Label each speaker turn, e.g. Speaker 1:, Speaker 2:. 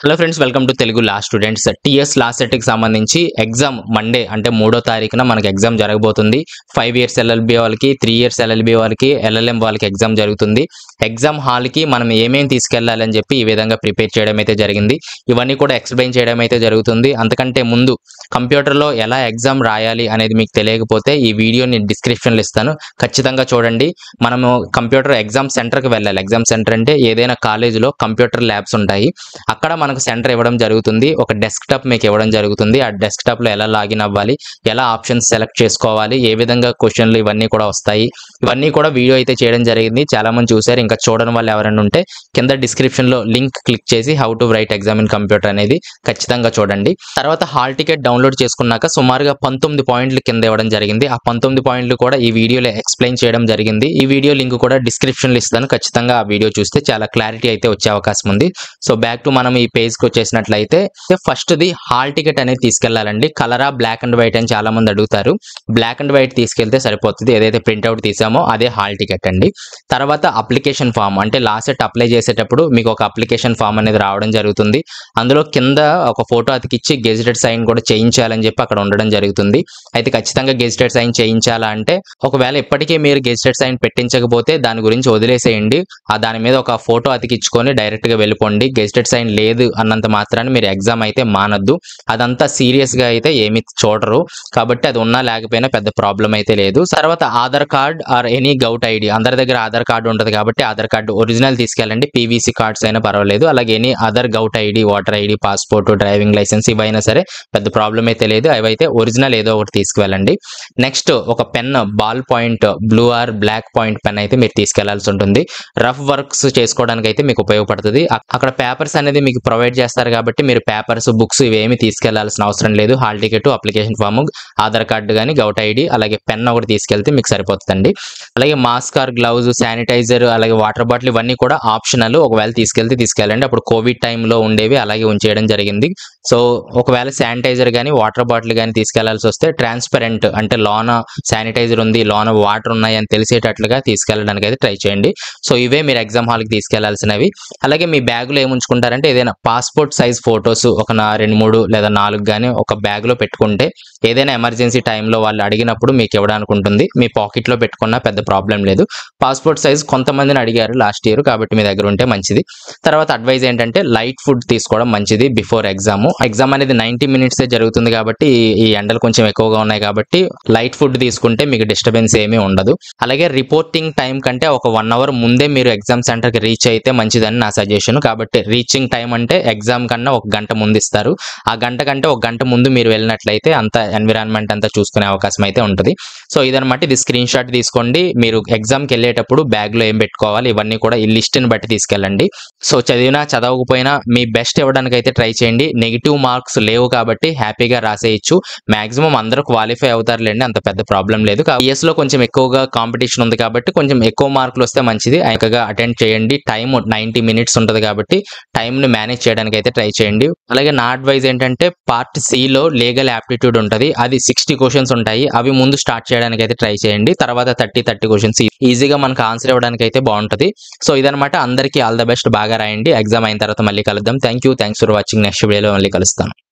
Speaker 1: hello friends welcome to Telugu law students TS law సెట్కి సంబంధించి exam Monday అంటే మూడో తారీఖున మనకి ఎగ్జామ్ జరగబోతుంది ఫైవ్ ఇయర్స్ ఎల్ఎల్బి వాళ్ళకి త్రీ ఇయర్స్ ఎల్ఎల్బి వాళ్ళకి ఎల్ఎల్ఎం వాళ్ళకి ఎగ్జామ్ జరుగుతుంది ఎగ్జామ్ హాల్కి మనం ఏమేమి తీసుకెళ్లాలని చెప్పి ఈ విధంగా ప్రిపేర్ చేయడం అయితే జరిగింది ఇవన్నీ కూడా ఎక్స్ప్లెయిన్ చేయడం అయితే జరుగుతుంది అంతకంటే ముందు కంప్యూటర్లో ఎలా ఎగ్జామ్ రాయాలి అనేది మీకు తెలియకపోతే ఈ వీడియోని డిస్క్రిప్షన్లో ఇస్తాను ఖచ్చితంగా చూడండి మనము కంప్యూటర్ ఎగ్జామ్ సెంటర్కి వెళ్ళాలి ఎగ్జామ్ సెంటర్ అంటే ఏదైనా కాలేజీలో కంప్యూటర్ ల్యాబ్స్ ఉంటాయి అక్కడ మనకు సెంటర్ ఇవ్వడం జరుగుతుంది ఒక డెస్క్టాప్ మీకు ఇవ్వడం జరుగుతుంది ఆ డెస్క్టాప్లో ఎలా లాగిన్ అవ్వాలి ఎలా ఆప్షన్స్ సెలెక్ట్ చేసుకోవాలి ఏ విధంగా క్వశ్చన్లు ఇవన్నీ కూడా వస్తాయి ఇవన్నీ కూడా వీడియో అయితే చేయడం జరిగింది చాలా మంది చూశారు ఇంకా చూడని వాళ్ళు ఎవరైనా ఉంటే కింద డిస్క్రిప్షన్ లో లింక్ క్లిక్ చేసి how to write exam in computer అనేది ఖచ్చితంగా చూడండి తర్వాత హాల్ టికెట్ డౌన్లోడ్ చేసుకున్నాక సుమారుగా పంతొమ్మిది పాయింట్లు కింద ఇవ్వడం జరిగింది ఆ పంతొమ్మిది పాయింట్లు కూడా ఈ వీడియోలో ఎక్స్ప్లెయిన్ చేయడం జరిగింది ఈ వీడియో లింక్ కూడా డిస్క్రిప్షన్ లో ఇస్తాను ఖచ్చితంగా ఆ వీడియో చూస్తే చాలా క్లారిటీ అయితే వచ్చే అవకాశం ఉంది సో బ్యాక్ టు మనం ఈ పేజ్ కి వచ్చేసినట్లయితే ఫస్ట్ ది హాల్ టికెట్ అనేది తీసుకెళ్లాలండి కలరా బ్లాక్ అండ్ వైట్ అని చాలా మంది అడుగుతారు బ్లాక్ అండ్ వైట్ తీసుకెళ్తే సరిపోతుంది ఏదైతే ప్రింట్అవుట్ తీసామో అదే హాల్ టికెట్ అండి తర్వాత అప్లికేషన్ ఫామ్ అంటే లాస్ట్ అప్లై చేసేటప్పుడు మీకు ఒక అప్లికేషన్ ఫామ్ అనేది రావడం జరుగుతుంది అందులో కింద ఒక ఫోటో అతికిచ్చి గెజిటెడ్ సైన్ కూడా చేయించాలని చెప్పి అక్కడ ఉండడం జరుగుతుంది అయితే ఖచ్చితంగా గెజిటెడ్ సైన్ చేయించాలా అంటే ఒకవేళ ఇప్పటికీ మీరు గెజిటెడ్ సైన్ పెట్టించకపోతే దాని గురించి వదిలేసేయండి ఆ దాని మీద ఒక ఫోటో అతికించుకొని డైరెక్ట్ గా వెళ్ళిపోండి గెజిటెడ్ సైన్ లేదు అన్నంత మాత్రాన్ని మీరు ఎగ్జామ్ అయితే మానద్దు అదంతా సీరియస్ గా అయితే ఏమి చూడరు కాబట్టి అది ఉన్నా లేకపోయినా పెద్ద ప్రాబ్లం అయితే లేదు తర్వాత Aadhaar card or any govt ID అందరి దగ్గర ఆధార్ కార్డు ఉంటుంది కాబట్టి ఆధార్ కార్డు ఒరిజినల్ తీసుకెళ్ళండి పీవీసీ కార్డ్స్ అయినా పర్వాలేదు అలాగే any other govt ID voter ID passport driving licence ఇవైనా సరే పెద్ద ప్రాబ్లం అయితే లేదు అవైతే ఒరిజినల్ ఏదో ఒకటి తీసుకువెళ్ళండి నెక్స్ట్ ఒక pen ball point blue or black point pen అయితే మీరు తీసుకెళ్లాల్సి ఉంటుంది రఫ్ వర్క్స్ చేసుకోవడానికి అయితే మీకు ఉపయోగపడుతుంది అక్- అక్కడ పేపర్స్ అనేది మీకు ప్రొవైడ్ చేస్తారు కాబట్టి మీరు పేపర్స్ బుక్స్ ఇవేమి తీసుకెళ్లాల్సిన అవసరం లేదు hall ticket application form Aadhaar card కానీ గౌట్ ఐడి అలాగే పెన్ ఒకటి తీసుకెళ్తే మీకు సరిపోతుందండి అలాగే మాస్క్ ఆర్ గ్లౌజ్ శానిటైజర్ అలాగే వాటర్ బాటిల్ ఇవన్నీ కూడా ఆప్షనల్ ఒకవేళ తీసుకెళ్తే తీసుకెళ్ళండి అప్పుడు కోవిడ్ టైంలో ఉండేవి అలాగే ఉంచేయడం జరిగింది సో ఒకవేళ శానిటైజర్ కానీ వాటర్ బాటిల్ కానీ తీసుకెళ్లాల్సి వస్తే ట్రాన్స్పరెంట్ అంటే లోన శానిటైజర్ ఉంది లోన వాటర్ ఉన్నాయి అని తెలిసేటట్లుగా తీసుకెళ్ళడానికి అయితే ట్రై చేయండి సో ఇవే మీరు ఎగ్జామ్ హాల్కి తీసుకెళ్లాల్సినవి అలాగే మీ బ్యాగులో ఏముంచుకుంటారంటే ఏదైనా పాస్పోర్ట్ సైజ్ ఫొటోస్ ఒక నా రెండు మూడు లేదా నాలుగు కానీ ఒక బ్యాగ్లో పెట్టుకుంటే ఏదైనా ఎమర్జెన్సీ టైంలో వాళ్ళు అడిగినప్పుడు మీకు ఇవ్వడానికి ఉంటుంది మీ పాకెట్లో పెట్టుకున్నా పెద్ద ప్రాబ్లం లేదు పాస్పోర్ట్ సైజ్ కొంతమందిని అడిగారు లాస్ట్ ఇయర్ కాబట్టి మీ దగ్గర ఉంటే మంచిది తర్వాత అడ్వైజ్ ఏంటంటే లైట్ ఫుడ్ తీసుకోవడం మంచిది బిఫోర్ ఎగ్జామ్ ఎగ్జామ్ అనేది నైంటీ మినిట్స్ జరుగుతుంది కాబట్టి ఈ- ఈ ఎండలు కొంచెం ఎక్కువగా ఉన్నాయి కాబట్టి లైట్ ఫుడ్ తీసుకుంటే మీకు డిస్టర్బెన్స్ ఏమీ ఉండదు అలాగే రిపోర్టింగ్ టైం కంటే ఒక వన్ అవర్ ముందే మీరు ఎగ్జామ్ సెంటర్కి రీచ్ అయితే మంచిదని నా సజెషన్ కాబట్టి రీచింగ్ టైం అంటే ఎగ్జామ్ కన్నా ఒక గంట ముందు ఇస్తారు ఆ గంట కంటే ఒక గంట ముందు మీరు వెళ్ళినట్లయితే అంత ఎన్విరాన్మెంట్ అంతా చూసుకునే అవకాశం అయితే ఉంటుంది సో ఇదనమాట ఇది స్క్రీన్ షాట్ తీసుకోండి మీరు ఎగ్జామ్కి వెళ్ళేటప్పుడు బ్యాగ్లో ఏం పెట్టుకోవాలి ఇవన్నీ కూడా ఈ లిస్ట్ని బట్టి తీసుకెళ్ళండి సో చదివినా చదవకపోయినా మీ బెస్ట్ ఇవ్వడానికి అయితే ట్రై చేయండి నెగిటివ్ మార్క్స్ లేవు కాబట్టి హ్యాపీగా రాసేయచ్చు మాక్సిమం అందరూ క్వాలిఫై అవుతారులేండి అంత పెద్ద ప్రాబ్లం లేదు ఇయర్స్ లో కొంచెం ఎక్కువగా కాంపిటీషన్ ఉంది కాబట్టి కొంచెం ఎక్కువ మార్కులు వస్తే మంచిది చక్కగా అటెండ్ చేయండి టైం నైంటీ మినిట్స్ ఉంటుంది కాబట్టి time ని మేనేజ్ చేయడానికి అయితే ట్రై చేయండి అలాగే నా అడ్వైజ్ ఏంటంటే పార్ట్ లో లీగల్ యాప్టిట్యూడ్ ఉంటుంది అది సిక్స్టీ క్వశ్చన్స్ ఉంటాయి అవి ముందు స్టార్ట్ చేయడానికి అయితే ట్రై చేయండి తర్వాత థర్టీ థర్టీ క్వశ్చన్స్ ఈజీగా మనకు ఆన్సర్ ఇవ్వడానికి అయితే బాగుంటుంది సో ఇదనమాట అందరికీ ఆల్ ద బెస్ట్ బాగా రాయండి ఎగ్జామ్ అయిన తర్వాత మళ్ళీ కలుద్దాం thank you thanks for watching next వీడియోలో మళ్ళీ కలుస్తాను